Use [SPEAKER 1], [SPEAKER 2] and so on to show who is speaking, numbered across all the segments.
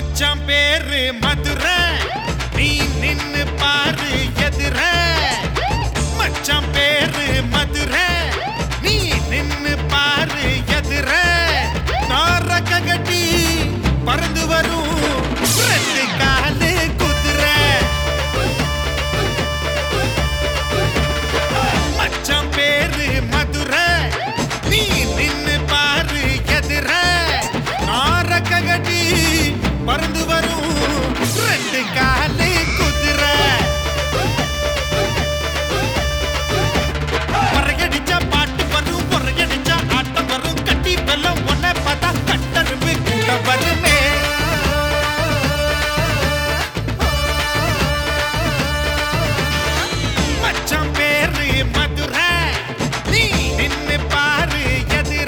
[SPEAKER 1] மச்சான் பேரு மதுரை நீ நின்னு பாரு எதிர மச்சான் பேரு மதுரை நீ நின்னு பாரு எதிர நாரக்க கட்டி பறந்து வரும் ரெண்டு காலு குதிரை மச்சான் பேரு மதுரை நீ நின்னு பாரு எதிர நாரக்க கட்டி பறந்து வரும் ரெண்டு காலு குதிரை பறையடிச்சா பாட்டு வரும் பொறையடிச்சா ஆட்டம் வரும் கட்டி வெள்ளம் ஒன்ன பார்த்தா கட்டரும்பு கூட வருமே மச்சான் பேரு மதுரை நீ நின்னு பாரு எதிர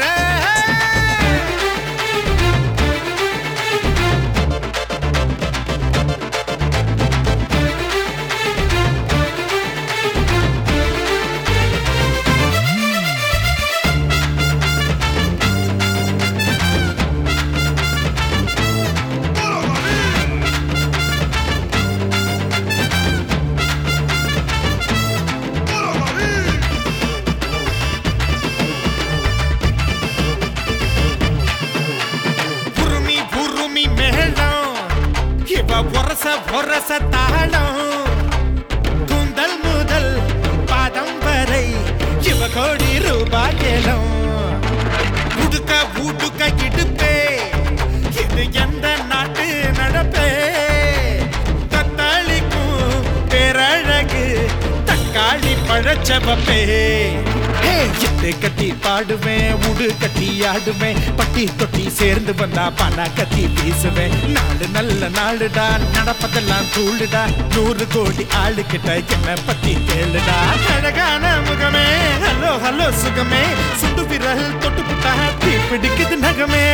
[SPEAKER 1] புருமி புருமி மேளம் இவ ஒரச ஒரச தாளம் கூந்தல் முதல் பாதம் வரை இவ கோடி ரூபாய் ஏலம் உடுக்க ஊடுக்க இடுப்பே இது எந்த நாட்டு நடப்பே தத்தாளிக்கும் பேரழகு தக்காளி பழச்சவப்பே எட்டு கட்டி பாடுவேன் உடு கட்டி ஆடுவேன் பட்டி தொட்டி சேர்ந்து வந்தா பண கட்டி வீசுவேன் நாலு நல்ல நாளுடா நடப்பதெல்லாம் தூளுடா நூறு கோடி ஆளு கிட்ட என்ன பத்தி கேளுடா அழகான முகமே ஹலோ ஹலோ சுகமே சுண்டு விரல் தொட்டு புட்டா தீ பிடிக்குது நகமே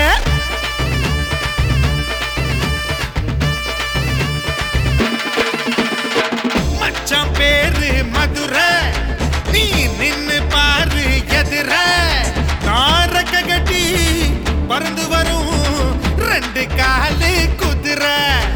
[SPEAKER 1] மச்சான் பேரு மதுரை நீ நின்னு பாரு எதிர நாரக்க கட்டி பறந்து வரும் ரெண்டு காலு குதிரை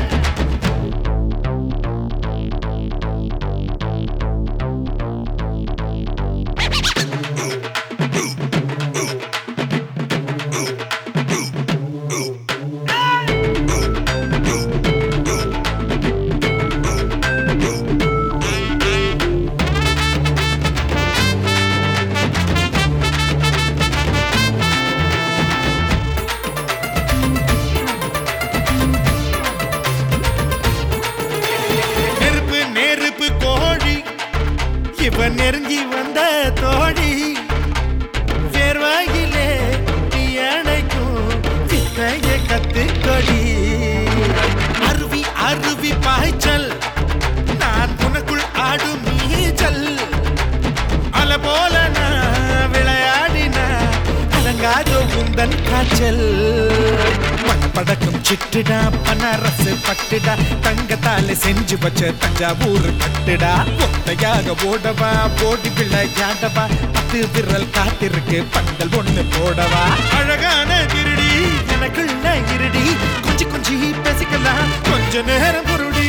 [SPEAKER 1] நெருப்பு நெருப்பு கோழி இவன் நெருங்கி வந்த தோழி வேர்வாயிலே நீ அணைக்கும் வித்தைய கத்துக்கொடி அருவி அருவி பாய்ச்சல் நான் உனக்குள் ஆடும் நீச்சல் அல போல நான் விளையாடின அலங்காதோ உந்தன் காய்ச்சல் படபடக்கும் சிட்டுடா பனரசு பட்டுடா தங்கத்தால செஞ்சு வச்ச தஞ்சாவூர் பட்டுடா ஒத்தையாக ஓடவா ஓடி விளையாடவா பத்து விரல் காத்திருக்கு பந்தல் ஒண்ணு போடவா அழகான திருடி எனக்குள்ள இருடி கொஞ்சி கொஞ்சி பேசிக்கலாம் கொஞ்ச நேரம் பொருடி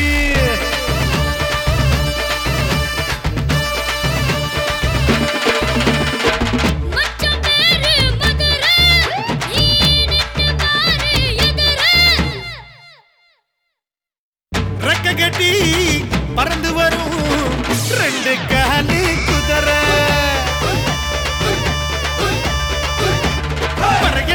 [SPEAKER 2] மச்சான் பேரு மதுரை நீ நின்னு பாரு எதிர
[SPEAKER 1] ரெக்க கட்டி பறந்து வரும் ரெண்டு காலி குதிரை பறக்க